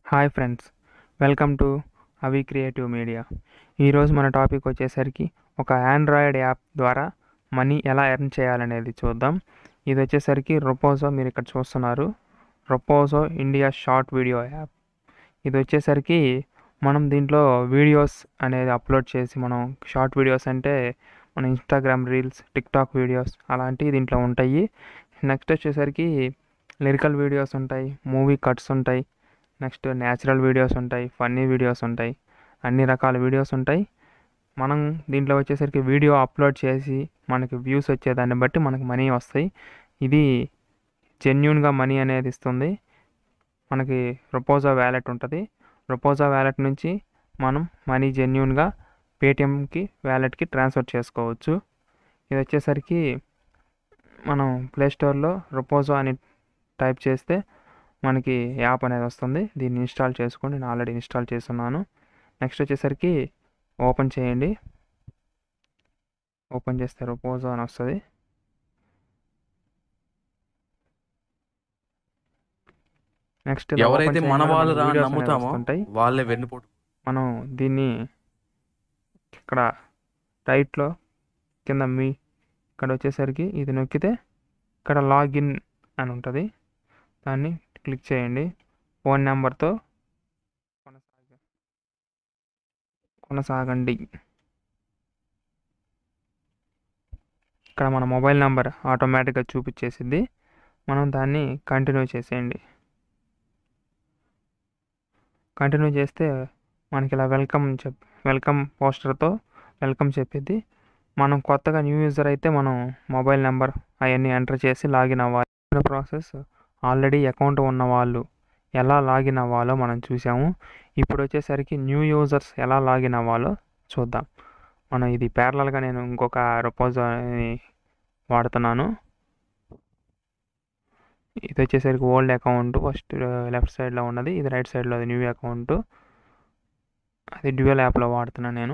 hi friends welcome to Avi Creative Media ఈరోజు మన topic వచ్చేసరికి ఒక ఆండ్రాయిడ్ యాప్ ద్వారా మనీ ఎలా ఎర్న్ చేయాలనేది చూద్దాం ఇది వచ్చేసరికి రొపోజో మీరు ఇక్కడ చూస్తున్నారు Roposo India short video app ఇది వచ్చేసరికి మనం దీంట్లో వీడియోస్ అనేది అప్లోడ్ చేసి మనం షార్ట్ వీడియోస్ అంటే మన ఇన్స్టాగ్రామ్ రీల్స్ టిక్టాక్ వీడియోస్ అలాంటివి దీంట్లో ఉంటాయి నెక్స్ట్ వచ్చేసరికి లిరికల్ వీడియోస్ ఉంటాయి మూవీ కట్స్ ఉంటాయి నెక్స్ట్ న్యాచురల్ వీడియోస్ ఉంటాయి ఫన్నీ వీడియోస్ ఉంటాయి అన్ని రకాల వీడియోస్ ఉంటాయి మనం దీంట్లో వచ్చేసరికి వీడియో అప్లోడ్ చేసి మనకి వ్యూస్ వచ్చేదాన్ని బట్టి మనకి మనీ వస్తాయి ఇది జెన్యున్గా మనీ అనేది ఇస్తుంది మనకి రొపోజా వ్యాలెట్ ఉంటుంది రొపోజా వ్యాలెట్ నుంచి మనం మనీ జెన్యున్గా పేటిఎంకి వ్యాలెట్కి ట్రాన్స్ఫర్ చేసుకోవచ్చు ఇది వచ్చేసరికి మనం ప్లేస్టోర్లో రొపోజో అని టైప్ చేస్తే మనకి యాప్ అనేది వస్తుంది దీన్ని ఇన్స్టాల్ చేసుకోండి నేను ఆల్రెడీ ఇన్స్టాల్ చేస్తున్నాను నెక్స్ట్ వచ్చేసరికి ఓపెన్ చేయండి ఓపెన్ చేస్తే రొపోజో అని వస్తుంది నెక్స్ట్ ఎవరైతే మన వాళ్ళు రా అని నమ్ముతామో ఉంటాయి వాళ్ళే వెన్నుపోటు మనం దీన్ని ఇక్కడ రైట్లో కింద మీ ఇక్కడ వచ్చేసరికి ఇది నొక్కితే ఇక్కడ లాగిన్ అని ఉంటుంది దాన్ని క్లిక్ చేయండి ఫోన్ నెంబర్తో కొనసాగ కొనసాగండి ఇక్కడ మన మొబైల్ నెంబర్ ఆటోమేటిక్గా చూపించేసింది మనం దాన్ని కంటిన్యూ చేసేయండి కంటిన్యూ చేస్తే మనకి ఇలా వెల్కమ్ చెప్ వెల్కమ్ పోస్టర్తో వెల్కమ్ చెప్పిద్ది మనం కొత్తగా న్యూ యూజర్ అయితే మనం మొబైల్ నెంబర్ అవన్నీ ఎంటర్ చేసి లాగిన్ అవ్వాలి ప్రాసెస్ ఆల్రెడీ అకౌంట్ ఉన్న వాళ్ళు ఎలా లాగిన్ అవ్వాలో మనం చూసాము ఇప్పుడు వచ్చేసరికి న్యూ యూజర్స్ ఎలా లాగిన్ అవ్వాలో చూద్దాం మనం ఇది ప్యారలల్గా నేను ఇంకొక రొపోజ్ వాడుతున్నాను ఇది వచ్చేసరికి ఓల్డ్ అకౌంట్ ఫస్ట్ లెఫ్ట్ సైడ్లో ఉన్నది ఇది రైట్ సైడ్లో అది న్యూ అకౌంట్ అది డ్యూయల్ యాప్లో వాడుతున్నాను నేను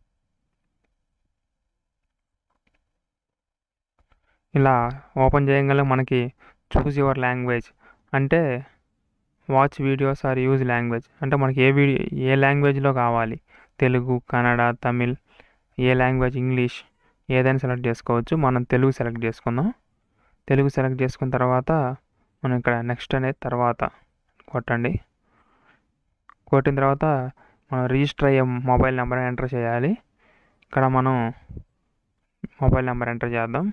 ఇలా ఓపెన్ చేయగల మనకి చూస్ యువర్ లాంగ్వేజ్ అంటే watch videos or use language అంటే మనకి ఏ వీడియో ఏ లాంగ్వేజ్లో కావాలి తెలుగు కన్నడ తమిళ్ ఏ లాంగ్వేజ్ ఇంగ్లీష్ ఏదైనా సెలెక్ట్ చేసుకోవచ్చు మనం తెలుగు సెలెక్ట్ చేసుకుందాం తెలుగు సెలెక్ట్ చేసుకున్న తర్వాత మనం ఇక్కడ నెక్స్ట్ అనేది తర్వాత కొట్టండి కొట్టిన తర్వాత మనం రిజిస్టర్ అయ్యే మొబైల్ నెంబర్ ఎంటర్ చేయాలి ఇక్కడ మనం మొబైల్ నెంబర్ ఎంటర్ చేద్దాం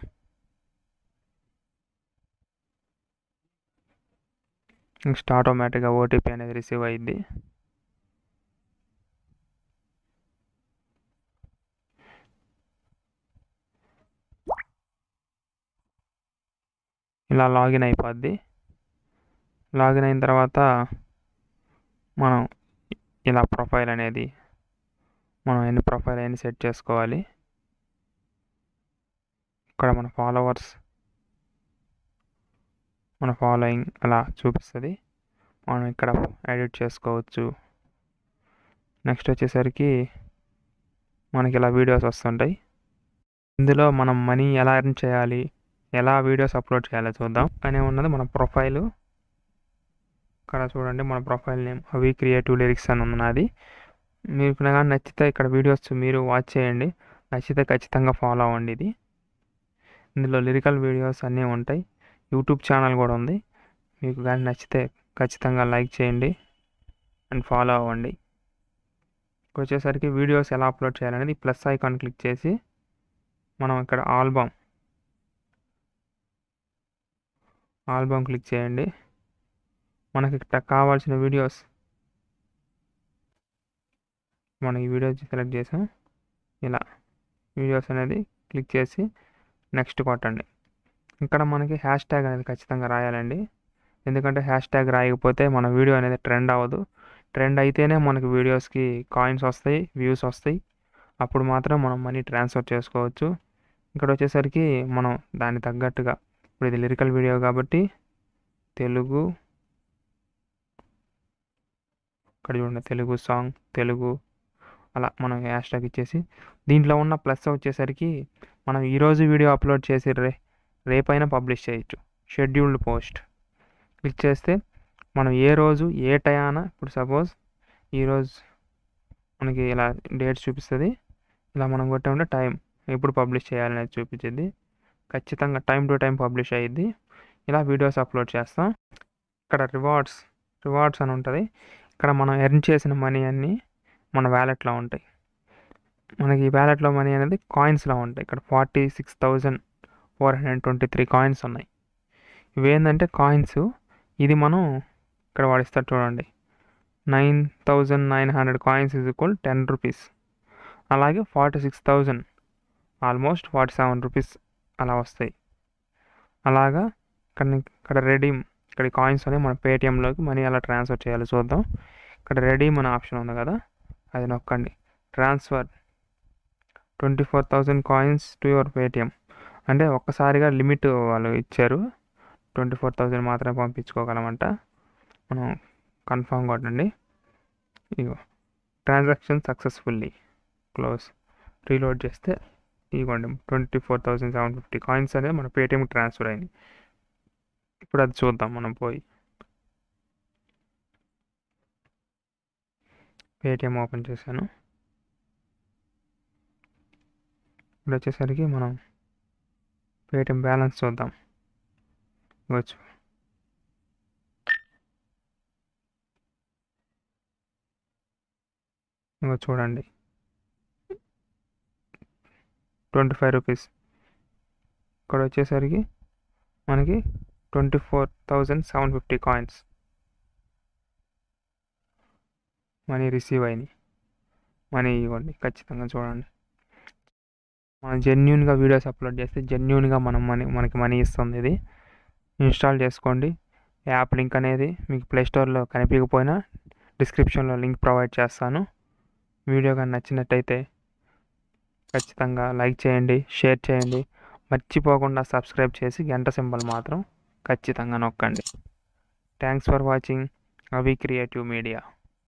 నెక్స్ట్ ఆటోమేటిక్గా ఓటీపీ అనేది రిసీవ్ అయ్యింది ఇలా లాగిన్ అయిపోద్ది లాగిన్ అయిన తర్వాత మనం ఇలా ప్రొఫైల్ అనేది మనం ఎన్ని ప్రొఫైల్ ఎన్ని సెట్ చేసుకోవాలి ఇక్కడ మన ఫాలోవర్స్ మన ఫాలోయింగ్ అలా చూపిస్తుంది మనం ఇక్కడ ఎడిట్ చేసుకోవచ్చు నెక్స్ట్ వచ్చేసరికి మనకి ఇలా వీడియోస్ వస్తుంటాయి ఇందులో మనం మనీ ఎలా ఎర్న్ చేయాలి ఎలా వీడియోస్ అప్లోడ్ చేయాలో చూద్దాం అనే ఉన్నది మన ప్రొఫైలు ఇక్కడ చూడండి మన profile name Avi Creative Lyrics అని ఉన్నది మీకు కానీ నచ్చితే ఇక్కడ వీడియోస్ మీరు వాచ్ చేయండి నచ్చితే ఖచ్చితంగా ఫాలో అవ్వండి ఇది ఇందులో లిరికల్ వీడియోస్ అన్నీ ఉంటాయి యూట్యూబ్ ఛానల్ కూడా ఉంది మీకు కానీ నచ్చితే ఖచ్చితంగా లైక్ చేయండి అండ్ ఫాలో అవ్వండి వచ్చేసరికి వీడియోస్ ఎలా అప్లోడ్ చేయాలనేది ప్లస్ ఐకాన్ క్లిక్ చేసి మనం ఇక్కడ ఆల్బమ్ ఆల్బమ్ క్లిక్ చేయండి మనకి ఇక్కడ కావాల్సిన వీడియోస్ మనం ఈ వీడియో సెలెక్ట్ చేసాం ఇలా వీడియోస్ అనేది క్లిక్ చేసి నెక్స్ట్ కొట్టండి ఇక్కడ మనకి హ్యాష్ ట్యాగ్ అనేది ఖచ్చితంగా రాయాలండి ఎందుకంటే హ్యాష్ ట్యాగ్ రాయకపోతే మన వీడియో అనేది ట్రెండ్ అవ్వదు ట్రెండ్ అయితేనే మనకి వీడియోస్కి కాయిన్స్ వస్తాయి వ్యూస్ వస్తాయి అప్పుడు మాత్రం మనం మనీ ట్రాన్స్ఫర్ చేసుకోవచ్చు ఇక్కడ వచ్చేసరికి మనం దానికి తగ్గట్టుగా ఇప్పుడు ఇది లిరికల్ వీడియో కాబట్టి తెలుగు ఇక్కడ చూడండి తెలుగు సాంగ్ తెలుగు అలా మనం హ్యాష్ ట్యాగ్ ఇచ్చేసి దీంట్లో ఉన్న ప్లస్ వచ్చేసరికి మనం ఈరోజు వీడియో అప్లోడ్ చేసి రే రేపైనా పబ్లిష్ చేయొచ్చు షెడ్యూల్డ్ పోస్ట్ క్లిక్ చేస్తే మనం ఏ రోజు ఏ టయాన ఇప్పుడు సపోజ్ ఈరోజు మనకి ఇలా డేట్స్ చూపిస్తుంది ఇలా మనం కొట్టామంటే టైం ఎప్పుడు పబ్లిష్ చేయాలనేది చూపించింది ఖచ్చితంగా టైం టు టైం పబ్లిష్ అయ్యిద్ది ఇలా వీడియోస్ అప్లోడ్ చేస్తాం ఇక్కడ రివార్డ్స్ రివార్డ్స్ అని ఉంటుంది ఇక్కడ మనం ఎర్న్ చేసిన మనీ అన్నీ మన వ్యాలెట్లో ఉంటాయి మనకి ఈ వ్యాలెట్లో మనీ అనేది కాయిన్స్లో ఉంటాయి ఇక్కడ forty six thousand four hundred twenty three coins ఉన్నాయి ఇవేంటంటే కాయిన్స్ ఇది మనం ఇక్కడ వాడిస్తారు చూడండి nine thousand nine hundred coins is equal ten rupees అలాగే forty six thousand almost forty seven rupees అలా వస్తాయి అలాగా ఇక్కడ ఇక్కడ రెడీమ్ ఇక్కడ కాయిన్స్ అనేవి మన పేటిఎంలోకి మనీ ఎలా ట్రాన్స్ఫర్ చేయాలో చూద్దాం ఇక్కడ రెడీమ్ అనే ఆప్షన్ ఉంది కదా అది నొక్కండి transfer twenty four thousand coins to your Paytm అంటే ఒక్కసారిగా లిమిట్ వాళ్ళు ఇచ్చారు ట్వంటీ ఫోర్ థౌజండ్ మాత్రమే పంపించుకోగలమంట మనం కన్ఫామ్ కొట్టండి ఇగో ట్రాన్సాక్షన్ సక్సెస్ఫుల్లీ క్లోజ్ రీలోడ్ చేస్తే ఇవ్వండి twenty four thousand seven fifty coins అనేది మన పేటిఎంకి ట్రాన్స్ఫర్ అయింది ఇప్పుడు అది చూద్దాం మనం పోయి పేటిఎం ఓపెన్ చేశాను ఇప్పుడు వచ్చేసరికి మనం పేటిఎం బ్యాలెన్స్ చూద్దాం వచ్చు ఇంకో చూడండి ట్వంటీ ఫైవ్ రూపీస్ ఇక్కడ వచ్చేసరికి మనకి twenty four thousand seven fifty coins money receive అయినాయి మనీ ఇవ్వండి ఖచ్చితంగా చూడండి మనం జెన్యున్గా వీడియోస్ అప్లోడ్ చేస్తే జెన్యున్గా మనం మనీ మనకి మనీ ఇస్తుంది ఇది ఇన్స్టాల్ చేసుకోండి యాప్ లింక్ అనేది మీకు ప్లేస్టోర్లో కనిపించకపోయినా డిస్క్రిప్షన్లో లింక్ ప్రొవైడ్ చేస్తాను వీడియో కానీ నచ్చినట్టయితే ఖచ్చితంగా లైక్ చేయండి షేర్ చేయండి మర్చిపోకుండా సబ్స్క్రైబ్ చేసి గంట సింబల్ మాత్రం ఖచ్చితంగా నొక్కండి thanks for watching Avi Creative media